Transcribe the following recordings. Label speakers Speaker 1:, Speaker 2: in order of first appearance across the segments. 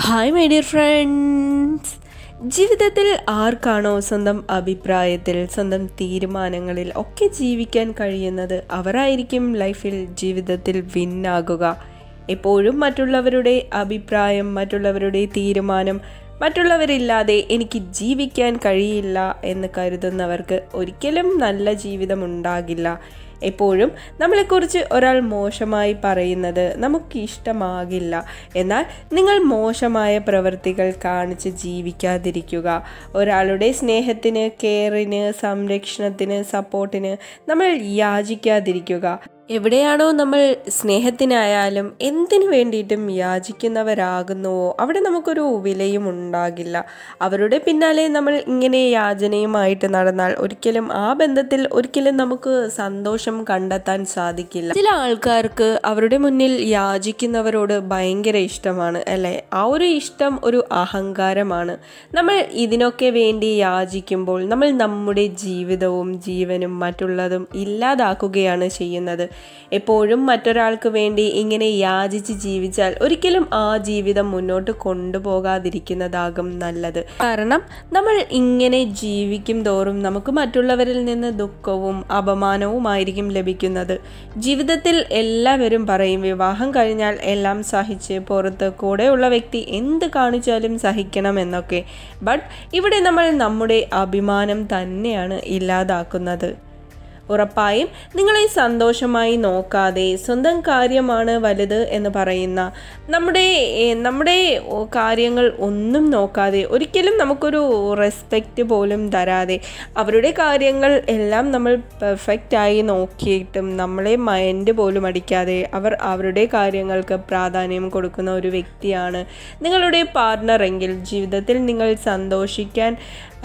Speaker 1: hi my dear friends ജീവിതത്തിൽ ആർക്കാണോ സ്വന്തം അഭിപ്രായത്തിൽ സ്വന്തം തീരുമാനങ്ങളിൽ ഒക്കെ ജീവിക്കാൻ കഴിയുന്നത് അവരായിരിക്കും ലൈഫിൽ ജീവിതത്തിൽ വിന്നാകുക എപ്പോഴും മറ്റുള്ളവരുടെ അഭിപ്രായം മറ്റുള്ളവരുടെ തീരുമാനം മറ്റുള്ളവരില്ലാതെ എനിക്ക് ജീവിക്കാൻ കഴിയില്ല എന്ന് കരുതുന്നവർക്ക് ഒരിക്കലും നല്ല ജീവിതം ഉണ്ടാകില്ല എപ്പോഴും നമ്മളെക്കുറിച്ച് ഒരാൾ മോശമായി പറയുന്നത് നമുക്ക് ഇഷ്ടമാകില്ല എന്നാൽ നിങ്ങൾ മോശമായ പ്രവൃത്തികൾ കാണിച്ച് ജീവിക്കാതിരിക്കുക ഒരാളുടെ സ്നേഹത്തിന് കെയറിന് സംരക്ഷണത്തിന് സപ്പോർട്ടിന് നമ്മൾ യാചിക്കാതിരിക്കുക എവിടെയാണോ നമ്മൾ സ്നേഹത്തിനായാലും എന്തിനു വേണ്ടിയിട്ടും യാചിക്കുന്നവരാകുന്നുവോ അവിടെ നമുക്കൊരു വിലയും ഉണ്ടാകില്ല അവരുടെ പിന്നാലെ നമ്മൾ ഇങ്ങനെ യാചനയുമായിട്ട് നടന്നാൽ ഒരിക്കലും ആ ബന്ധത്തിൽ ഒരിക്കലും നമുക്ക് സന്തോഷം കണ്ടെത്താൻ സാധിക്കില്ല ചില ആൾക്കാർക്ക് അവരുടെ മുന്നിൽ യാചിക്കുന്നവരോട് ഭയങ്കര ഇഷ്ടമാണ് അല്ലേ ആ ഒരു ഇഷ്ടം ഒരു അഹങ്കാരമാണ് നമ്മൾ ഇതിനൊക്കെ വേണ്ടി യാചിക്കുമ്പോൾ നമ്മൾ നമ്മുടെ ജീവിതവും ജീവനും മറ്റുള്ളതും ഇല്ലാതാക്കുകയാണ് ചെയ്യുന്നത് എപ്പോഴും മറ്റൊരാൾക്ക് വേണ്ടി ഇങ്ങനെ യാചിച്ച് ജീവിച്ചാൽ ഒരിക്കലും ആ ജീവിതം മുന്നോട്ട് കൊണ്ടുപോകാതിരിക്കുന്നതാകും നല്ലത് കാരണം നമ്മൾ ഇങ്ങനെ ജീവിക്കും തോറും നമുക്ക് മറ്റുള്ളവരിൽ നിന്ന് ദുഃഖവും അപമാനവുമായിരിക്കും ലഭിക്കുന്നത് ജീവിതത്തിൽ എല്ലാവരും പറയും വിവാഹം കഴിഞ്ഞാൽ എല്ലാം സഹിച്ച് പുറത്ത് കൂടെയുള്ള വ്യക്തി എന്ത് കാണിച്ചാലും സഹിക്കണം എന്നൊക്കെ ബട്ട് ഇവിടെ നമ്മൾ നമ്മുടെ അഭിമാനം തന്നെയാണ് ഇല്ലാതാക്കുന്നത് ഉറപ്പായും നിങ്ങളെ സന്തോഷമായി നോക്കാതെ സ്വന്തം കാര്യമാണ് വലുത് എന്ന് പറയുന്ന നമ്മുടെ നമ്മുടെ കാര്യങ്ങൾ ഒന്നും നോക്കാതെ ഒരിക്കലും നമുക്കൊരു റെസ്പെക്റ്റ് പോലും തരാതെ അവരുടെ കാര്യങ്ങൾ എല്ലാം നമ്മൾ പെർഫെക്റ്റായി നോക്കിയിട്ടും നമ്മളെ മൈൻഡ് പോലും അടിക്കാതെ അവർ അവരുടെ കാര്യങ്ങൾക്ക് പ്രാധാന്യം കൊടുക്കുന്ന ഒരു വ്യക്തിയാണ് നിങ്ങളുടെ പാർട്ണർ എങ്കിൽ ജീവിതത്തിൽ നിങ്ങൾ സന്തോഷിക്കാൻ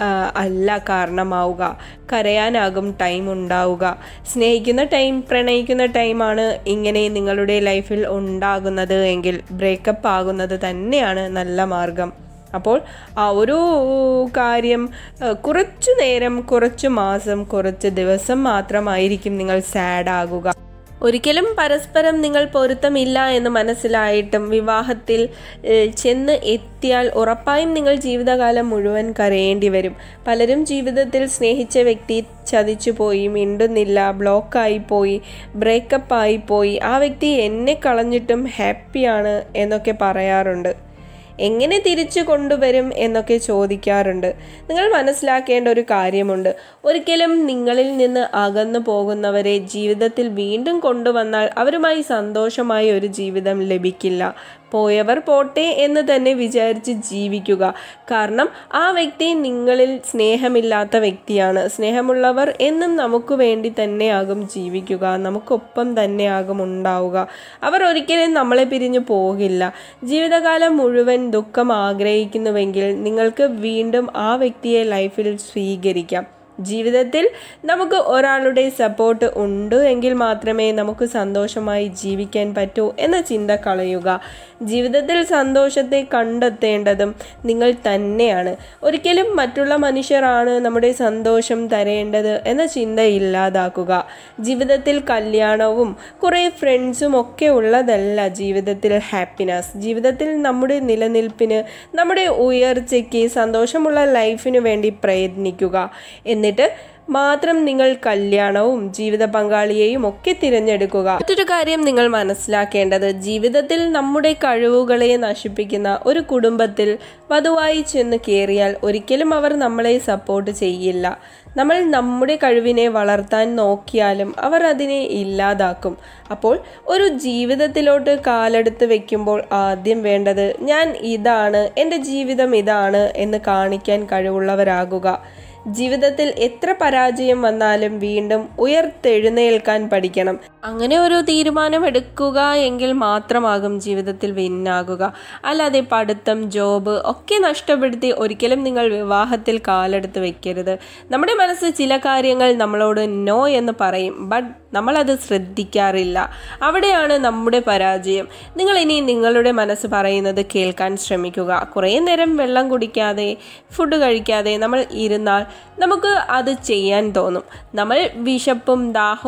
Speaker 1: അല്ല കാരണമാവുക കരയാനാകും ടൈം ഉണ്ടാവുക സ്നേഹിക്കുന്ന ടൈം പ്രണയിക്കുന്ന ടൈമാണ് ഇങ്ങനെ നിങ്ങളുടെ ലൈഫിൽ ഉണ്ടാകുന്നത് എങ്കിൽ ബ്രേക്കപ്പ് ആകുന്നത് തന്നെയാണ് നല്ല മാർഗം അപ്പോൾ ആ ഒരു കാര്യം കുറച്ചു നേരം കുറച്ചു മാസം കുറച്ച് ദിവസം മാത്രമായിരിക്കും നിങ്ങൾ സാഡ് ആകുക ഒരിക്കലും പരസ്പരം നിങ്ങൾ പൊരുത്തമില്ല എന്ന് മനസ്സിലായിട്ടും വിവാഹത്തിൽ ചെന്ന് എത്തിയാൽ ഉറപ്പായും നിങ്ങൾ ജീവിതകാലം മുഴുവൻ കരയേണ്ടി വരും പലരും ജീവിതത്തിൽ സ്നേഹിച്ച വ്യക്തി ചതിച്ചു പോയി മിണ്ടുന്നില്ല ബ്ലോക്കായി പോയി ബ്രേക്കപ്പ് ആയി പോയി ആ വ്യക്തി എന്നെ കളഞ്ഞിട്ടും ഹാപ്പിയാണ് എന്നൊക്കെ പറയാറുണ്ട് എങ്ങനെ തിരിച്ചു കൊണ്ടുവരും എന്നൊക്കെ ചോദിക്കാറുണ്ട് നിങ്ങൾ മനസ്സിലാക്കേണ്ട ഒരു കാര്യമുണ്ട് ഒരിക്കലും നിങ്ങളിൽ നിന്ന് അകന്നു പോകുന്നവരെ ജീവിതത്തിൽ വീണ്ടും കൊണ്ടുവന്നാൽ അവരുമായി സന്തോഷമായ ഒരു ജീവിതം ലഭിക്കില്ല പോയവർ പോട്ടെ എന്ന് തന്നെ വിചാരിച്ച് ജീവിക്കുക കാരണം ആ വ്യക്തി നിങ്ങളിൽ സ്നേഹമില്ലാത്ത വ്യക്തിയാണ് സ്നേഹമുള്ളവർ എന്നും നമുക്ക് വേണ്ടി തന്നെയാകും ജീവിക്കുക നമുക്കൊപ്പം തന്നെയാകും ഉണ്ടാവുക അവർ ഒരിക്കലും നമ്മളെ പിരിഞ്ഞു പോകില്ല ജീവിതകാലം മുഴുവൻ ദുഃഖം ആഗ്രഹിക്കുന്നുവെങ്കിൽ നിങ്ങൾക്ക് വീണ്ടും ആ വ്യക്തിയെ ലൈഫിൽ സ്വീകരിക്കാം ജീവിതത്തിൽ നമുക്ക് ഒരാളുടെ സപ്പോർട്ട് ഉണ്ട് എങ്കിൽ മാത്രമേ നമുക്ക് സന്തോഷമായി ജീവിക്കാൻ പറ്റൂ എന്ന ചിന്ത കളയുക ജീവിതത്തിൽ സന്തോഷത്തെ കണ്ടെത്തേണ്ടതും നിങ്ങൾ തന്നെയാണ് ഒരിക്കലും മറ്റുള്ള മനുഷ്യരാണ് നമ്മുടെ സന്തോഷം തരേണ്ടത് എന്ന ചിന്ത ഇല്ലാതാക്കുക ജീവിതത്തിൽ കല്യാണവും കുറേ ഫ്രണ്ട്സും ഒക്കെ ഉള്ളതല്ല ജീവിതത്തിൽ ഹാപ്പിനെസ് ജീവിതത്തിൽ നമ്മുടെ നിലനിൽപ്പിന് നമ്മുടെ ഉയർച്ചയ്ക്ക് സന്തോഷമുള്ള ലൈഫിനു വേണ്ടി പ്രയത്നിക്കുക എന്നിട്ട് മാത്രം നിങ്ങൾ കല്യാണവും ജീവിത പങ്കാളിയെയും ഒക്കെ തിരഞ്ഞെടുക്കുക മറ്റൊരു കാര്യം നിങ്ങൾ മനസ്സിലാക്കേണ്ടത് ജീവിതത്തിൽ നമ്മുടെ കഴിവുകളെ നശിപ്പിക്കുന്ന ഒരു കുടുംബത്തിൽ വധുവായി ചെന്ന് കയറിയാൽ ഒരിക്കലും അവർ നമ്മളെ സപ്പോർട്ട് ചെയ്യില്ല നമ്മൾ നമ്മുടെ കഴിവിനെ വളർത്താൻ നോക്കിയാലും അവർ അതിനെ ഇല്ലാതാക്കും അപ്പോൾ ഒരു ജീവിതത്തിലോട്ട് കാലെടുത്ത് വെക്കുമ്പോൾ ആദ്യം വേണ്ടത് ഞാൻ ഇതാണ് എൻ്റെ ജീവിതം ഇതാണ് എന്ന് കാണിക്കാൻ കഴിവുള്ളവരാകുക ജീവിതത്തിൽ എത്ര പരാജയം വന്നാലും വീണ്ടും ഉയർത്തെഴുന്നേൽക്കാൻ പഠിക്കണം അങ്ങനെ ഒരു തീരുമാനം എടുക്കുക എങ്കിൽ മാത്രമാകും ജീവിതത്തിൽ വിന്നാകുക അല്ലാതെ പഠിത്തം ജോബ് ഒക്കെ നഷ്ടപ്പെടുത്തി ഒരിക്കലും നിങ്ങൾ വിവാഹത്തിൽ കാലെടുത്ത് വെക്കരുത് നമ്മുടെ മനസ്സ് ചില കാര്യങ്ങൾ നമ്മളോട് നോ എന്ന് പറയും ബട്ട് നമ്മളത് ശ്രദ്ധിക്കാറില്ല അവിടെയാണ് നമ്മുടെ പരാജയം നിങ്ങൾ ഇനി നിങ്ങളുടെ മനസ്സ് പറയുന്നത് കേൾക്കാൻ ശ്രമിക്കുക കുറേ നേരം വെള്ളം കുടിക്കാതെ ഫുഡ് കഴിക്കാതെ നമ്മൾ ഇരുന്നാൽ നമുക്ക് അത് ചെയ്യാൻ തോന്നും നമ്മൾ വിശപ്പും ദാഹവും ഒക്കെ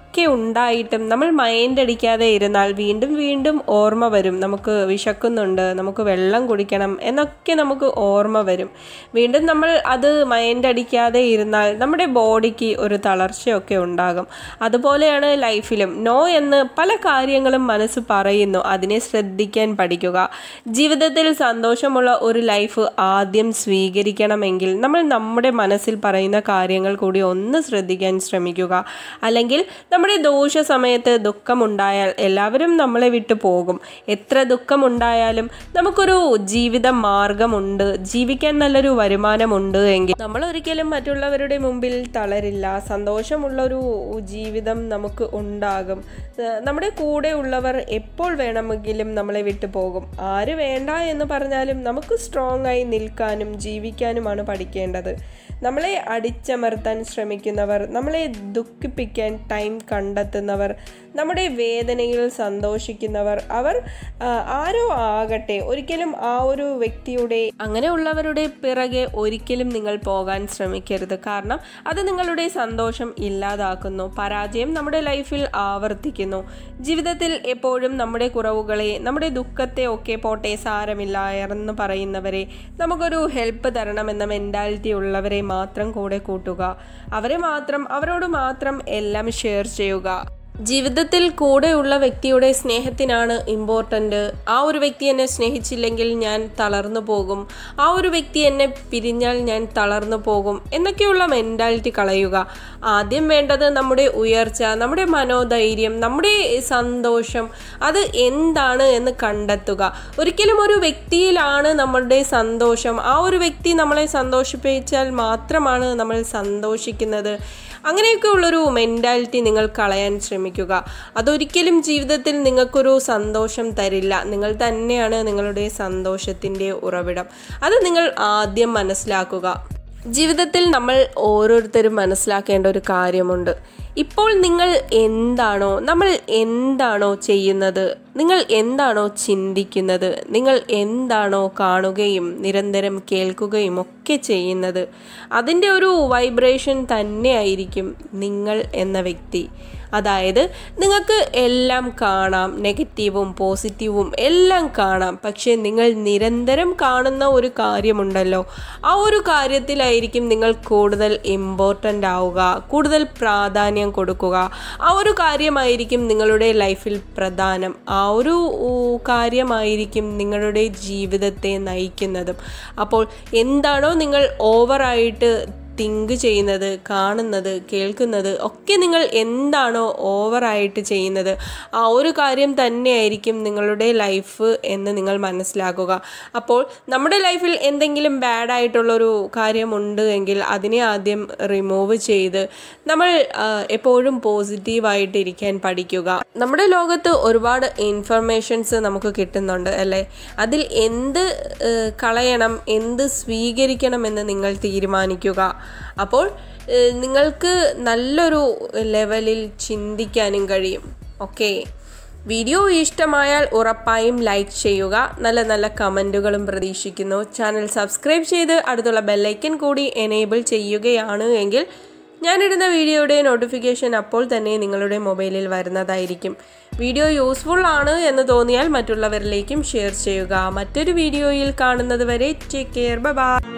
Speaker 1: ഒക്കെ ഉണ്ടായിട്ടും നമ്മൾ മൈൻഡ് അടിക്കാതെ ഇരുന്നാൽ വീണ്ടും വീണ്ടും ഓർമ്മ വരും നമുക്ക് വിശക്കുന്നുണ്ട് നമുക്ക് വെള്ളം കുടിക്കണം എന്നൊക്കെ നമുക്ക് ഓർമ്മ വരും വീണ്ടും നമ്മൾ അത് മൈൻഡ് അടിക്കാതെ ഇരുന്നാൽ നമ്മുടെ ബോഡിക്ക് ഒരു തളർച്ചയൊക്കെ ഉണ്ടാകും അതുപോലെയാണ് ലൈഫിലും നോ എന്ന് പല കാര്യങ്ങളും മനസ്സ് പറയുന്നു അതിനെ ശ്രദ്ധിക്കാൻ പഠിക്കുക ജീവിതത്തിൽ സന്തോഷമുള്ള ഒരു ലൈഫ് ആദ്യം സ്വീകരിക്കണമെങ്കിൽ നമ്മൾ നമ്മുടെ മനസ്സിൽ പറയുന്ന കാര്യങ്ങൾ കൂടി ഒന്ന് ശ്രദ്ധിക്കാൻ ശ്രമിക്കുക അല്ലെങ്കിൽ നമ്മുടെ ദോഷ സമയത്ത് ദുഃഖമുണ്ടായാൽ എല്ലാവരും നമ്മളെ വിട്ടു പോകും എത്ര ദുഃഖമുണ്ടായാലും നമുക്കൊരു ജീവിത മാർഗമുണ്ട് ജീവിക്കാൻ നല്ലൊരു വരുമാനമുണ്ട് എങ്കിൽ നമ്മൾ ഒരിക്കലും മറ്റുള്ളവരുടെ മുമ്പിൽ തളരില്ല സന്തോഷമുള്ളൊരു ജീവിതം നമുക്ക് ഉണ്ടാകും ഏഹ് നമ്മുടെ കൂടെ ഉള്ളവർ എപ്പോൾ വേണമെങ്കിലും നമ്മളെ വിട്ടു പോകും ആര് വേണ്ട എന്ന് പറഞ്ഞാലും നമുക്ക് സ്ട്രോങ് ആയി നിൽക്കാനും ജീവിക്കാനുമാണ് പഠിക്കേണ്ടത് നമ്മളെ അടിച്ചമർത്താൻ ശ്രമിക്കുന്നവർ നമ്മളെ ദുഃഖിപ്പിക്കാൻ ടൈം കണ്ടെത്തുന്നവർ നമ്മുടെ വേദനയിൽ സന്തോഷിക്കുന്നവർ അവർ ആ, ആരോ ആകട്ടെ ഒരിക്കലും ആ ഒരു വ്യക്തിയുടെ അങ്ങനെയുള്ളവരുടെ പിറകെ ഒരിക്കലും നിങ്ങൾ പോകാൻ ശ്രമിക്കരുത് കാരണം അത് നിങ്ങളുടെ സന്തോഷം ഇല്ലാതാക്കുന്നു പരാജയം നമ്മുടെ ലൈഫിൽ ആവർത്തിക്കുന്നു ജീവിതത്തിൽ എപ്പോഴും നമ്മുടെ കുറവുകളെ നമ്മുടെ ദുഃഖത്തെ ഒക്കെ പോട്ടെ സാരമില്ല എന്ന് പറയുന്നവരെ നമുക്കൊരു ഹെൽപ്പ് തരണമെന്ന മെൻറ്റാലിറ്റി ഉള്ളവരെ മാത്രം കൂടെ കൂട്ടുക അവരെ മാത്രം അവരോട് മാത്രം എല്ലാം ഷെയർ ചെയ്യുക ജീവിതത്തിൽ കൂടെയുള്ള വ്യക്തിയുടെ സ്നേഹത്തിനാണ് ഇമ്പോർട്ടൻ്റ് ആ ഒരു വ്യക്തി എന്നെ സ്നേഹിച്ചില്ലെങ്കിൽ ഞാൻ തളർന്നു പോകും ആ ഒരു വ്യക്തി എന്നെ പിരിഞ്ഞാൽ ഞാൻ തളർന്നു പോകും എന്നൊക്കെയുള്ള മെൻറ്റാലിറ്റി കളയുക ആദ്യം വേണ്ടത് നമ്മുടെ ഉയർച്ച നമ്മുടെ മനോധൈര്യം നമ്മുടെ സന്തോഷം അത് എന്താണ് എന്ന് കണ്ടെത്തുക ഒരിക്കലും ഒരു വ്യക്തിയിലാണ് നമ്മളുടെ സന്തോഷം ആ ഒരു വ്യക്തി നമ്മളെ സന്തോഷിപ്പിച്ചാൽ മാത്രമാണ് നമ്മൾ സന്തോഷിക്കുന്നത് അങ്ങനെയൊക്കെ ഉള്ളൊരു മെൻറ്റാലിറ്റി നിങ്ങൾ കളയാൻ ശ്രമിക്കുക അതൊരിക്കലും ജീവിതത്തിൽ നിങ്ങൾക്കൊരു സന്തോഷം തരില്ല നിങ്ങൾ തന്നെയാണ് നിങ്ങളുടെ സന്തോഷത്തിൻ്റെ ഉറവിടം അത് നിങ്ങൾ ആദ്യം മനസ്സിലാക്കുക ജീവിതത്തിൽ നമ്മൾ ഓരോരുത്തരും മനസ്സിലാക്കേണ്ട ഒരു കാര്യമുണ്ട് ഇപ്പോൾ നിങ്ങൾ എന്താണോ നമ്മൾ എന്താണോ ചെയ്യുന്നത് നിങ്ങൾ എന്താണോ ചിന്തിക്കുന്നത് നിങ്ങൾ എന്താണോ കാണുകയും നിരന്തരം കേൾക്കുകയും ഒക്കെ ചെയ്യുന്നത് അതിൻ്റെ ഒരു വൈബ്രേഷൻ തന്നെയായിരിക്കും നിങ്ങൾ എന്ന വ്യക്തി അതായത് നിങ്ങൾക്ക് എല്ലാം കാണാം നെഗറ്റീവും പോസിറ്റീവും എല്ലാം കാണാം പക്ഷേ നിങ്ങൾ നിരന്തരം കാണുന്ന ഒരു കാര്യമുണ്ടല്ലോ ആ ഒരു കാര്യത്തിലായിരിക്കും നിങ്ങൾ കൂടുതൽ ഇമ്പോർട്ടൻ്റ് ആവുക കൂടുതൽ പ്രാധാന്യം കൊടുക്കുക ആ ഒരു കാര്യമായിരിക്കും നിങ്ങളുടെ ലൈഫിൽ പ്രധാനം ആ ഒരു ഊ, കാര്യമായിരിക്കും നിങ്ങളുടെ ജീവിതത്തെ നയിക്കുന്നതും അപ്പോൾ എന്താണോ നിങ്ങൾ ഓവറായിട്ട് തിങ്ക് ചെയ്യുന്നത് കാണുന്നത് കേൾക്കുന്നത് ഒക്കെ നിങ്ങൾ എന്താണോ ഓവറായിട്ട് ചെയ്യുന്നത് ആ ഒരു കാര്യം തന്നെയായിരിക്കും നിങ്ങളുടെ ലൈഫ് എന്ന് നിങ്ങൾ മനസ്സിലാക്കുക അപ്പോൾ നമ്മുടെ ലൈഫിൽ എന്തെങ്കിലും ബാഡ് ആയിട്ടുള്ളൊരു കാര്യമുണ്ട് എങ്കിൽ അതിനെ ആദ്യം റിമൂവ് ചെയ്ത് നമ്മൾ ആ, എപ്പോഴും പോസിറ്റീവായിട്ട് ഇരിക്കാൻ പഠിക്കുക നമ്മുടെ ലോകത്ത് ഒരുപാട് ഇൻഫർമേഷൻസ് നമുക്ക് കിട്ടുന്നുണ്ട് അല്ലേ അതിൽ എന്ത് ഏഹ്, കളയണം എന്ത് സ്വീകരിക്കണം എന്ന് നിങ്ങൾ തീരുമാനിക്കുക അപ്പോൾ ഏഹ്, നിങ്ങൾക്ക് നല്ലൊരു ലെവലിൽ ചിന്തിക്കാനും കഴിയും ഓക്കെ വീഡിയോ ഇഷ്ടമായാൽ ഉറപ്പായും ലൈക്ക് ചെയ്യുക നല്ല നല്ല കമൻറ്റുകളും പ്രതീക്ഷിക്കുന്നു ചാനൽ സബ്സ്ക്രൈബ് ചെയ്ത് അടുത്തുള്ള ബെല്ലൈക്കൻ കൂടി എനേബിൾ ചെയ്യുകയാണ് എങ്കിൽ ഞാനിടുന്ന വീഡിയോയുടെ നോട്ടിഫിക്കേഷൻ അപ്പോൾ തന്നെ നിങ്ങളുടെ മൊബൈലിൽ വരുന്നതായിരിക്കും വീഡിയോ യൂസ്ഫുൾ ആണ് എന്ന് തോന്നിയാൽ മറ്റുള്ളവരിലേക്കും ഷെയർ ചെയ്യുക മറ്റൊരു വീഡിയോയിൽ കാണുന്നത് വരെ ടേക്ക് കെയർ ബൈ